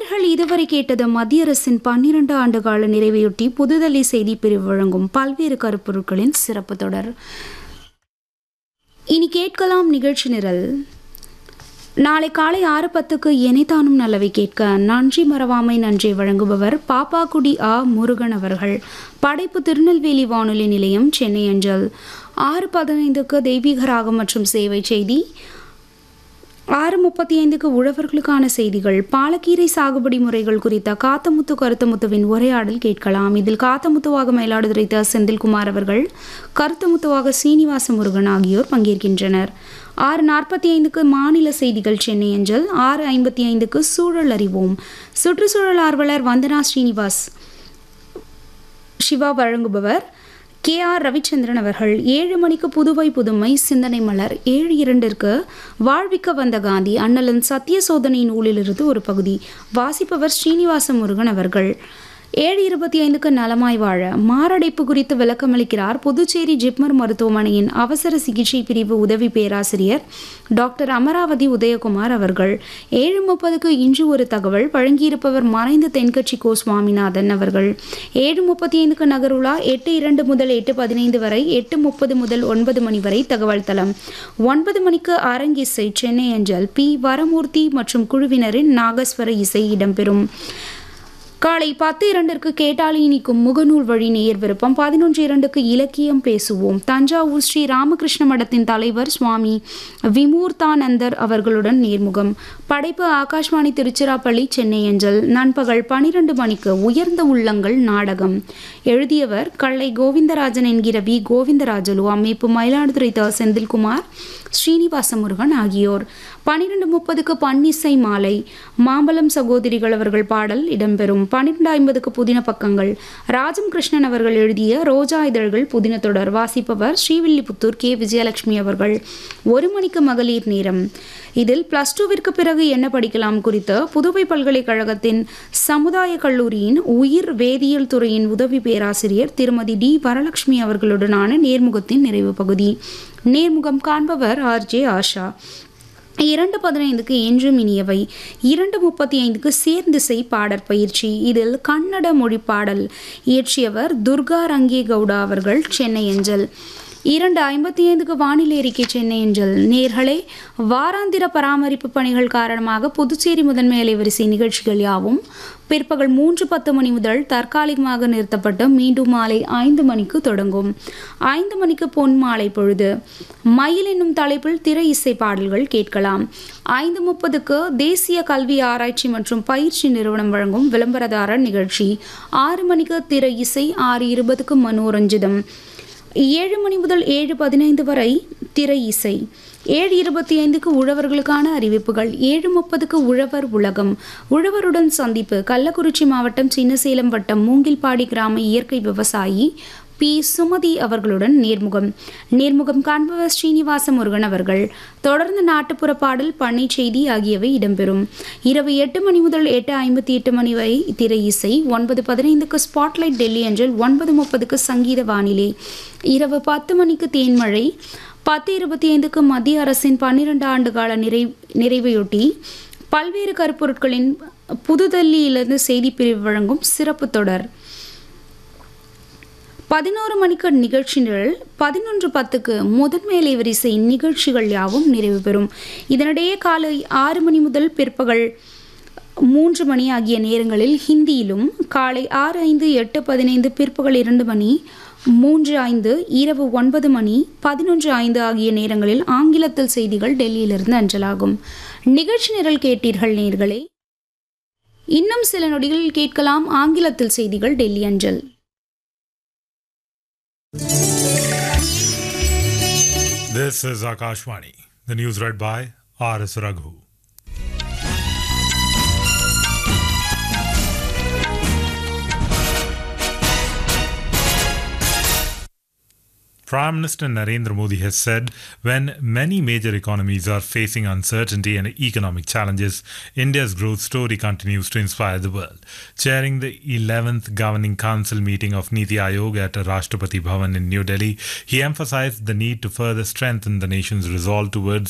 நேர்கள் இதுவரை கேட்டது மத்திய அரசின் பன்னிரண்டு ஆண்டு கால நிறைவையொட்டி புதுதில்லி செய்தி பிரிவு வழங்கும் பல்வேறு கருப்பொருட்களின் சிறப்பு தொடர் இனி கேட்கலாம் நிகழ்ச்சி நிரல் நாளை காலை ஆறு பத்துக்கு எனைத்தானும் நல்லவை கேட்க நன்றி மறவாமை நன்றி வழங்குபவர் பாப்பாக்குடி ஆ முருகன் அவர்கள் படைப்பு திருநெல்வேலி வானொலி நிலையம் சென்னை அஞ்சல் ஆறு பதினைந்துக்கு தெய்வீக ராகம் மற்றும் சேவை செய்தி ஆறு முப்பத்தி ஐந்துக்கு உழவர்களுக்கான செய்திகள் பாலக்கீரை சாகுபடி முறைகள் குறித்த காத்தமுத்து கருத்தமுத்துவின் உரையாடல் கேட்கலாம் இதில் காத்தமுத்துவாக மயிலாடுதுறை த செந்தில்குமார் அவர்கள் கருத்தமுத்துவாக சீனிவாச முருகன் ஆகியோர் பங்கேற்கின்றனர் ஆறு நாற்பத்தி ஐந்துக்கு மாநில செய்திகள் சென்னை அஞ்சல் ஆறு ஐம்பத்தி ஐந்துக்கு சூழல் அறிவோம் சுற்றுச்சூழல் ஆர்வலர் வந்தனா ஸ்ரீனிவாஸ் சிவா வழங்குபவர் கே ஆர் ரவிச்சந்திரன் அவர்கள் ஏழு மணிக்கு புதுவை புதுமை சிந்தனை மலர் ஏழு இரண்டிற்கு வாழ்விக்க வந்த காந்தி அண்ணலன் சத்திய சோதனை நூலிலிருந்து ஒரு பகுதி வாசிப்பவர் ஸ்ரீனிவாச முருகன் அவர்கள் ஏழு இருபத்தி ஐந்துக்கு நலமாய் வாழ மாரடைப்பு குறித்து விளக்கமளிக்கிறார் புதுச்சேரி ஜிப்மர் மருத்துவமனையின் அவசர சிகிச்சை பிரிவு உதவி பேராசிரியர் டாக்டர் அமராவதி உதயகுமார் அவர்கள் ஏழு முப்பதுக்கு இன்று ஒரு தகவல் வழங்கியிருப்பவர் மறைந்த தென்கட்சி கோ சுவாமிநாதன் அவர்கள் ஏழு முப்பத்தி ஐந்துக்கு நகருலா எட்டு இரண்டு முதல் எட்டு பதினைந்து வரை எட்டு முப்பது முதல் ஒன்பது மணி வரை தகவல் தளம் ஒன்பது மணிக்கு அரங்கிசை சென்னை அஞ்சல் பி வரமூர்த்தி மற்றும் குழுவினரின் நாகஸ்வர இசை இடம்பெறும் காலை பத்து இரண்டிற்கு கேட்டாலி இனிக்கும் முகநூல் வழி நேயர் விருப்பம் பதினொன்று இரண்டுக்கு இலக்கியம் பேசுவோம் தஞ்சாவூர் ஸ்ரீ ராமகிருஷ்ண மடத்தின் தலைவர் சுவாமி விமூர்த்தானந்தர் அவர்களுடன் நேர்முகம் படைப்பு ஆகாஷ்வாணி திருச்சிராப்பள்ளி சென்னை அஞ்சல் நண்பகல் பனிரெண்டு மணிக்கு உயர்ந்த உள்ளங்கள் நாடகம் எழுதியவர் கள்ளை கோவிந்தராஜன் என்கிற வி கோவிந்தராஜலு அமைப்பு மயிலாடுதுறை த செந்தில்குமார் ஸ்ரீனிவாச முருகன் ஆகியோர் பன்னிரெண்டு முப்பதுக்கு பன்னிசை மாலை மாம்பலம் சகோதரிகள் அவர்கள் பாடல் இடம்பெறும் பன்னிரெண்டு ஐம்பதுக்கு புதின பக்கங்கள் ராஜம் கிருஷ்ணன் அவர்கள் எழுதிய ரோஜா இதழ்கள் புதின தொடர் வாசிப்பவர் ஸ்ரீவில்லிபுத்தூர் கே விஜயலட்சுமி அவர்கள் ஒரு மணிக்கு மகளிர் நேரம் இதில் பிளஸ் டூவிற்கு பிறகு என்ன படிக்கலாம் குறித்து புதுவை பல்கலைக்கழகத்தின் சமுதாய கல்லூரியின் உயிர் வேதியியல் துறையின் உதவி பேராசிரியர் திருமதி டி வரலட்சுமி அவர்களுடனான நேர்முகத்தின் நிறைவு பகுதி நேர்முகம் காண்பவர் ஆர் ஜே ஆஷா இரண்டு பதினைந்துக்கு என்றும் இனியவை இரண்டு முப்பத்தி ஐந்துக்கு சேர்ந்திசை பாடற் பயிற்சி இதில் கன்னட மொழி பாடல் இயற்றியவர் துர்கா ரங்கே கவுடா அவர்கள் சென்னை அஞ்சல் இரண்டு ஐம்பத்தி ஐந்துக்கு வானிலை அறிக்கை சென்னை அஞ்சல் நேர்களே வாராந்திர பராமரிப்பு பணிகள் காரணமாக புதுச்சேரி முதன்மை அலைவரிசை நிகழ்ச்சிகள் யாவும் பிற்பகல் மூன்று பத்து மணி முதல் தற்காலிகமாக நிறுத்தப்பட்டு மீண்டும் மாலை ஐந்து மணிக்கு தொடங்கும் ஐந்து மணிக்கு பொன் மாலை பொழுது மயில் என்னும் தலைப்பில் திரை இசை பாடல்கள் கேட்கலாம் ஐந்து முப்பதுக்கு தேசிய கல்வி ஆராய்ச்சி மற்றும் பயிற்சி நிறுவனம் வழங்கும் விளம்பரதாரர் நிகழ்ச்சி ஆறு மணிக்கு திரை இசை ஆறு இருபதுக்கு மனோரஞ்சிதம் ஏழு மணி முதல் ஏழு பதினைந்து வரை திரை இசை ஏழு இருபத்தி ஐந்துக்கு உழவர்களுக்கான அறிவிப்புகள் ஏழு முப்பதுக்கு உழவர் உலகம் உழவருடன் சந்திப்பு கள்ளக்குறிச்சி மாவட்டம் சின்னசேலம் வட்டம் மூங்கில்பாடி கிராம இயற்கை விவசாயி பி சுமதி அவர்களுடன் நேர்முகம் நேர்முகம் காண்பவர் ஸ்ரீனிவாச முருகன் அவர்கள் தொடர்ந்து நாட்டுப்புற பாடல் பண்ணை செய்தி ஆகியவை இடம்பெறும் இரவு எட்டு மணி முதல் எட்டு ஐம்பத்தி எட்டு மணி வரை திரை இசை ஒன்பது பதினைந்துக்கு ஸ்பாட்லைட் டெல்லி அஞ்சல் ஒன்பது முப்பதுக்கு சங்கீத வானிலை இரவு பத்து மணிக்கு தேன்மழை பத்து இருபத்தி ஐந்துக்கு மத்திய அரசின் பன்னிரண்டு ஆண்டு கால நிறை நிறைவையொட்டி பல்வேறு கருப்பொருட்களின் புதுதில்லியிலிருந்து செய்தி பிரிவு வழங்கும் சிறப்பு தொடர் பதினோரு மணிக்கு நிகழ்ச்சி நிரல் பதினொன்று பத்துக்கு முதன்மை அலைவரிசை நிகழ்ச்சிகள் யாவும் நிறைவு பெறும் இதனிடையே காலை ஆறு மணி முதல் பிற்பகல் மூன்று மணி ஆகிய நேரங்களில் ஹிந்தியிலும் காலை ஆறு ஐந்து எட்டு பதினைந்து பிற்பகல் இரண்டு மணி மூன்று ஐந்து இரவு ஒன்பது மணி பதினொன்று ஐந்து ஆகிய நேரங்களில் ஆங்கிலத்தில் செய்திகள் டெல்லியிலிருந்து அஞ்சலாகும் நிகழ்ச்சி நிரல் கேட்டீர்கள் நேர்களே இன்னும் சில நொடிகளில் கேட்கலாம் ஆங்கிலத்தில் செய்திகள் டெல்லி அஞ்சல் This is Akashvani. The news read by R.S. Raghu. Prime Minister Narendra Modi has said when many major economies are facing uncertainty and economic challenges, India's growth story continues to inspire the world. Chairing the 11th Governing Council meeting of Niti Aayog at Rashtrapati Bhavan in New Delhi, he emphasized the need to further strengthen the nation's resolve towards